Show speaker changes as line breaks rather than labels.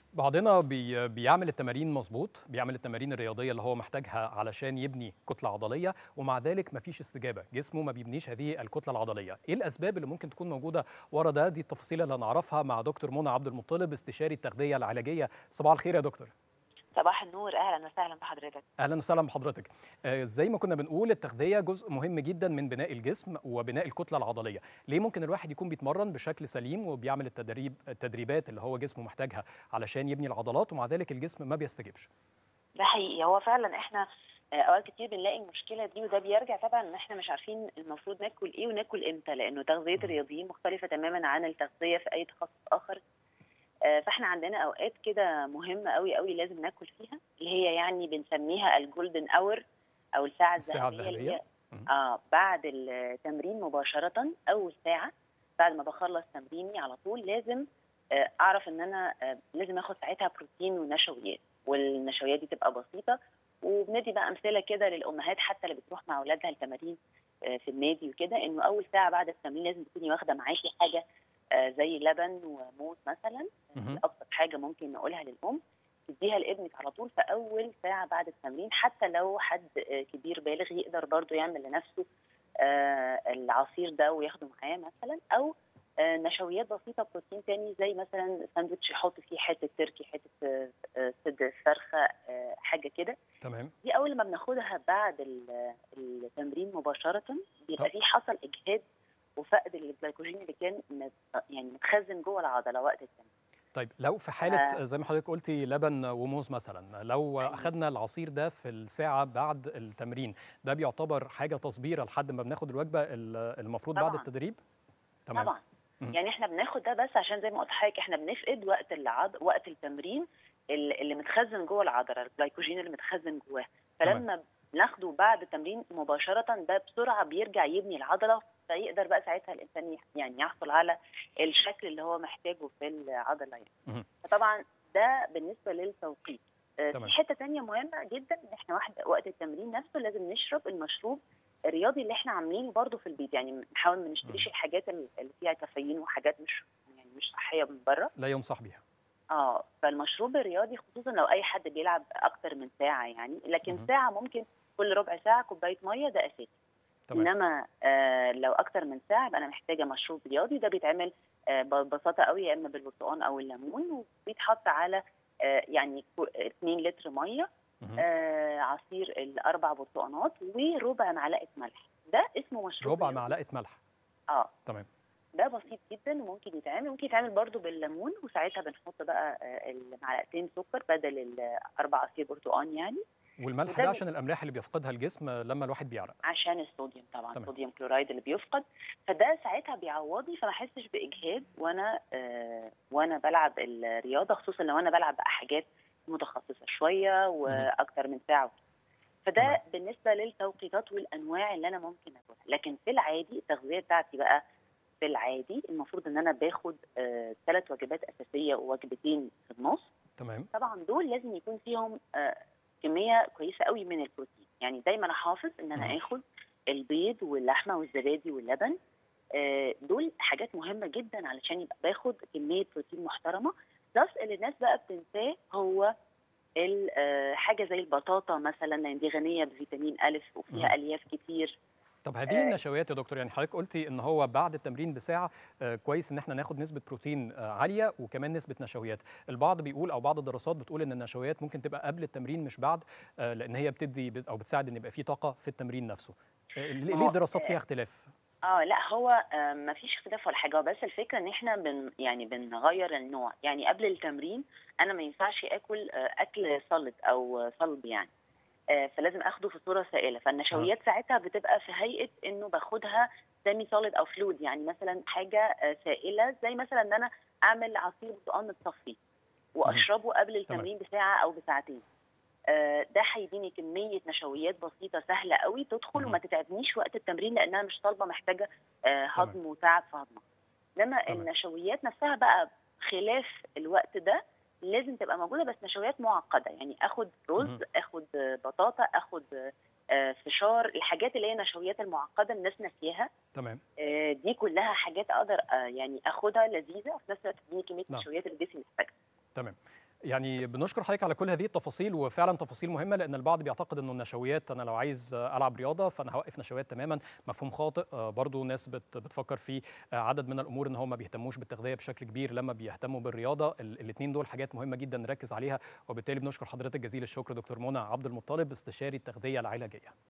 بعضنا بي بيعمل التمارين مظبوط بيعمل التمارين الرياضيه اللي هو محتاجها علشان يبني كتله عضليه ومع ذلك مفيش استجابه جسمه ما بيبنيش هذه الكتله العضليه ايه الاسباب اللي ممكن تكون موجوده ورا ده دي التفاصيل اللي هنعرفها مع دكتور منى عبد المطلب استشاري التغذيه العلاجيه صباح الخير يا دكتور
صباح النور اهلا وسهلا بحضرتك
اهلا وسهلا بحضرتك آه زي ما كنا بنقول التغذيه جزء مهم جدا من بناء الجسم وبناء الكتله العضليه ليه ممكن الواحد يكون بيتمرن بشكل سليم وبيعمل التدريب التدريبات اللي هو جسمه محتاجها علشان يبني العضلات ومع ذلك الجسم ما بيستجيبش
ده حقيقي هو فعلا احنا اوقات كتير بنلاقي المشكله دي وده بيرجع طبعا ان احنا مش عارفين المفروض ناكل ايه وناكل امتى لانه تغذيه الرياضيين مختلفه تماما عن التغذيه في اي تخصص اخر فاحنا عندنا اوقات كده مهمه قوي قوي لازم ناكل فيها اللي هي يعني بنسميها الجولدن اور او الساعه
الساعه
الذهبيه
الذهبيه
اه بعد التمرين مباشره اول ساعه بعد ما بخلص تمريني على طول لازم آه اعرف ان انا آه لازم اخد ساعتها بروتين ونشويات والنشويات دي تبقى بسيطه وبندي بقى امثله كده للامهات حتى اللي بتروح مع اولادها التمارين آه في النادي وكده انه اول ساعه بعد التمرين لازم تكوني واخده معاكي حاجه زي لبن وموز مثلا ابسط حاجه ممكن نقولها للام تديها لابنك على طول في اول ساعه بعد التمرين حتى لو حد كبير بالغ يقدر برضه يعمل لنفسه العصير ده وياخده معاه مثلا او نشويات بسيطه بروتين تاني زي مثلا ساندوتش يحط فيه حته تركي حته صدر فرخه حاجه كده
تمام
دي اول ما بناخدها بعد التمرين مباشره بيبقى في حصل اجهاد وفقد الجلايكوجين اللي كان يعني متخزن جوه العضله وقت التمرين
طيب لو في حاله آه. زي ما حضرتك قلتي لبن وموز مثلا لو أيوة. اخذنا العصير ده في الساعه بعد التمرين ده بيعتبر حاجه تصبيره لحد ما بناخد الوجبه المفروض
طبعًا.
بعد التدريب
تمام طبعا م- يعني احنا بناخد ده بس عشان زي ما قلت لحضرتك احنا بنفقد وقت العض... وقت التمرين اللي متخزن جوه العضله الجلايكوجين اللي متخزن جواه فلما تمام. ناخده بعد التمرين مباشره ده بسرعه بيرجع يبني العضله فيقدر بقى ساعتها الانسان يعني يحصل على الشكل اللي هو محتاجه في العضله يعني فطبعا ده بالنسبه للتوقيت في حته ثانيه مهمه جدا ان احنا واحد وقت التمرين نفسه لازم نشرب المشروب الرياضي اللي احنا عاملينه برضه في البيت يعني نحاول ما نشتريش الحاجات اللي فيها كافيين وحاجات مش يعني مش صحيه من بره
لا ينصح بيها
اه فالمشروب الرياضي خصوصا لو اي حد بيلعب اكتر من ساعه يعني لكن م- ساعه ممكن كل ربع ساعه كوبايه ميه ده اساسي تمام. انما آه لو اكتر من ساعه يبقى انا محتاجه مشروب رياضي ده بيتعمل آه ببساطه قوي يا اما بالبرتقال او الليمون وبيتحط على آه يعني 2 لتر ميه آه عصير الاربع برتقانات وربع معلقه ملح ده اسمه مشروب
ربع معلقه ملح
اه
تمام
ده بسيط جدا وممكن يتعمل ممكن يتعمل برده بالليمون وساعتها بنحط بقى المعلقتين سكر بدل الاربع عصير برتقان يعني
والملح ده عشان الاملاح اللي بيفقدها الجسم لما الواحد بيعرق
عشان الصوديوم طبعا تمام. صوديوم كلورايد اللي بيفقد فده ساعتها بيعوضني فما احسش باجهاد وانا آه وانا بلعب الرياضه خصوصا لو انا بلعب بقى حاجات متخصصه شويه واكتر من ساعه فده تمام. بالنسبه للتوقيتات والانواع اللي انا ممكن اكلها لكن في العادي التغذيه بتاعتي بقى في العادي المفروض ان انا باخد ثلاث آه وجبات اساسيه ووجبتين في النص
تمام
طبعا دول لازم يكون فيهم آه كميه كويسه قوي من البروتين يعني دايما احافظ ان انا اخد البيض واللحمه والزبادي واللبن آه دول حاجات مهمه جدا علشان يبقى باخد كميه بروتين محترمه بلس اللي الناس بقى بتنساه هو حاجه زي البطاطا مثلا لان دي غنيه بفيتامين الف وفيها الياف كتير
طب هذه النشويات يا دكتور يعني حضرتك قلتي ان هو بعد التمرين بساعه آه كويس ان احنا ناخد نسبه بروتين آه عاليه وكمان نسبه نشويات البعض بيقول او بعض الدراسات بتقول ان النشويات ممكن تبقى قبل التمرين مش بعد آه لان هي بتدي او بتساعد ان يبقى في طاقه في التمرين نفسه ليه الدراسات فيها اختلاف
اه لا هو آه ما فيش اختلاف ولا حاجه بس الفكره ان احنا بن يعني بنغير النوع يعني قبل التمرين انا ما ينفعش اكل آه اكل صلد او صلب يعني فلازم اخده في صوره سائله فالنشويات آه. ساعتها بتبقى في هيئه انه باخدها سيمي سوليد او فلويد يعني مثلا حاجه سائله زي مثلا ان انا اعمل عصير برتقال متصفي واشربه قبل التمرين بساعه او بساعتين ده هيديني كميه نشويات بسيطه سهله قوي تدخل وما تتعبنيش وقت التمرين لانها مش طالبه محتاجه هضم وتعب في هضمها انما النشويات نفسها بقى خلاف الوقت ده لازم تبقى موجوده بس نشويات معقده يعني اخد رز اخد بطاطا اخد فشار الحاجات اللي هي النشويات المعقده الناس ناسياها
تمام
دي كلها حاجات اقدر يعني اخدها لذيذه وفي نفس الوقت تديني كميه
نعم.
نشويات الجسم محتاجها
تمام يعني بنشكر حضرتك على كل هذه التفاصيل وفعلا تفاصيل مهمه لان البعض بيعتقد انه النشويات انا لو عايز العب رياضه فانا هوقف نشويات تماما مفهوم خاطئ برضو ناس بت بتفكر في عدد من الامور ان هم ما بيهتموش بالتغذيه بشكل كبير لما بيهتموا بالرياضه الاثنين دول حاجات مهمه جدا نركز عليها وبالتالي بنشكر حضرتك جزيل الشكر دكتور منى عبد المطلب استشاري التغذيه العلاجيه